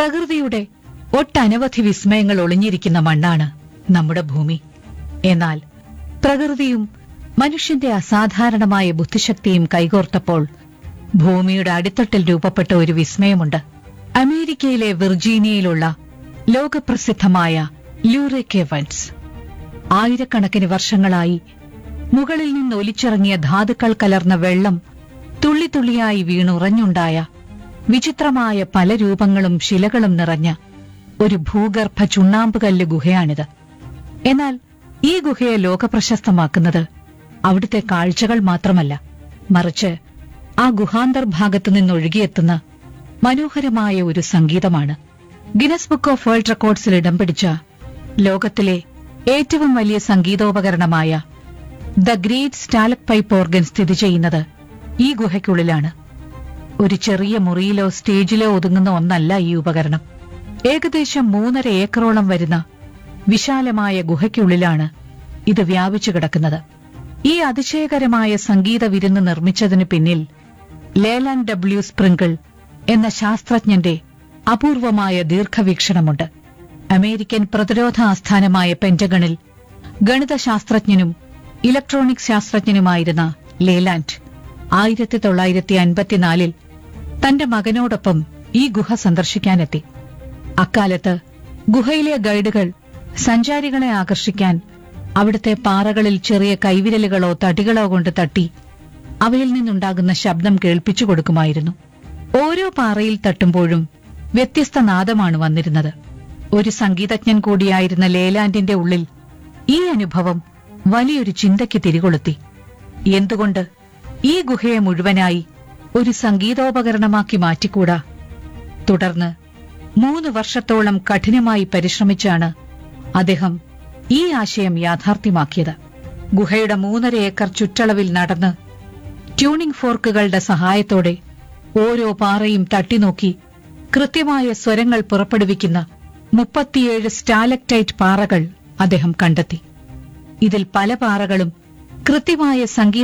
പ്രകൃതിയുടെ ഒട്ടനവധി വിസ്മയങ്ങൾ ഒളിഞ്ഞിരിക്കുന്ന മണ്ണാണ് നമ്മുടെ ഭൂമി എന്നാൽ പ്രകൃതിയും മനുഷ്യന്റെ അസാധാരണമായ ബുദ്ധിശക്തിയും കൈകോർത്തപ്പോൾ ഭൂമിയുടെ അടിത്തട്ടിൽ രൂപപ്പെട്ട ഒരു വിസ്മയമുണ്ട് അമേരിക്കയിലെ വിർജീനിയയിലുള്ള ലോകപ്രസിദ്ധമായ ലൂറെ കേവൻസ് ആയിരക്കണക്കിന് വർഷങ്ങളായി മുകളിൽ നിന്ന് ഒലിച്ചിറങ്ങിയ ധാതുക്കൾ കലർന്ന വെള്ളം തുള്ളിത്തുള്ളിയായി വീണുറഞ്ഞുണ്ടായ വിചിത്രമായ പല രൂപങ്ങളും ശിലകളും നിറഞ്ഞ ഒരു ഭൂഗർഭ ചുണ്ണാമ്പുകല്ല് ഗുഹയാണിത് എന്നാൽ ഈ ഗുഹയെ ലോകപ്രശസ്തമാക്കുന്നത് അവിടുത്തെ കാഴ്ചകൾ മാത്രമല്ല മറിച്ച് ആ ഗുഹാന്തർഭാഗത്തു നിന്നൊഴുകിയെത്തുന്ന മനോഹരമായ ഒരു സംഗീതമാണ് ഗിനസ് ബുക്ക് ഓഫ് വേൾഡ് റെക്കോർഡ്സിൽ ഇടം പിടിച്ച ലോകത്തിലെ ഏറ്റവും വലിയ സംഗീതോപകരണമായ the Great Stalacpipe Organ സ്ഥിതി ചെയ്യുന്നത് ഈ ഗുഹയ്ക്കുള്ളിലാണ് ഒരു ചെറിയ മുറിയിലോ സ്റ്റേജിലോ ഒതുങ്ങുന്ന ഒന്നല്ല ഈ ഉപകരണം ഏകദേശം മൂന്നര ഏക്കറോളം വരുന്ന വിശാലമായ ഗുഹയ്ക്കുള്ളിലാണ് ഇത് വ്യാപിച്ചു കിടക്കുന്നത് ഈ അതിശയകരമായ സംഗീത വിരുന്ന് നിർമ്മിച്ചതിന് പിന്നിൽ ലേലാൻ ഡബ്ല്യു സ്പ്രിങ്കിൾ എന്ന ശാസ്ത്രജ്ഞന്റെ അപൂർവമായ ദീർഘവീക്ഷണമുണ്ട് അമേരിക്കൻ പ്രതിരോധ ആസ്ഥാനമായ പെന്റഗണിൽ ഗണിതശാസ്ത്രജ്ഞനും ഇലക്ട്രോണിക് ശാസ്ത്രജ്ഞനുമായിരുന്ന ലേലാൻഡ് ആയിരത്തി തൊള്ളായിരത്തി അൻപത്തിനാലിൽ തന്റെ മകനോടൊപ്പം ഈ ഗുഹ സന്ദർശിക്കാനെത്തി അക്കാലത്ത് ഗുഹയിലെ ഗൈഡുകൾ സഞ്ചാരികളെ ആകർഷിക്കാൻ അവിടുത്തെ പാറകളിൽ ചെറിയ കൈവിരലുകളോ തടികളോ കൊണ്ട് തട്ടി അവയിൽ നിന്നുണ്ടാകുന്ന ശബ്ദം കേൾപ്പിച്ചു കൊടുക്കുമായിരുന്നു ഓരോ പാറയിൽ തട്ടുമ്പോഴും വ്യത്യസ്ത നാദമാണ് വന്നിരുന്നത് ഒരു സംഗീതജ്ഞൻ കൂടിയായിരുന്ന ലേലാൻഡിന്റെ ഉള്ളിൽ ഈ അനുഭവം വലിയൊരു ചിന്തയ്ക്ക് തിരികൊളുത്തി എന്തുകൊണ്ട് ഈ ഗുഹയെ മുഴുവനായി ഒരു സംഗീതോപകരണമാക്കി മാറ്റിക്കൂടാ തുടർന്ന് മൂന്ന് വർഷത്തോളം കഠിനമായി പരിശ്രമിച്ചാണ് അദ്ദേഹം ഈ ആശയം യാഥാർത്ഥ്യമാക്കിയത് ഗുഹയുടെ മൂന്നര ഏക്കർ ചുറ്റളവിൽ നടന്ന് ട്യൂണിംഗ് ഫോർക്കുകളുടെ സഹായത്തോടെ ഓരോ പാറയും തട്ടിനോക്കി കൃത്യമായ സ്വരങ്ങൾ പുറപ്പെടുവിക്കുന്ന മുപ്പത്തിയേഴ് സ്റ്റാലക്ടൈറ്റ് പാറകൾ അദ്ദേഹം കണ്ടെത്തി ഇതിൽ പല പാറകളും കൃത്യമായ സംഗീത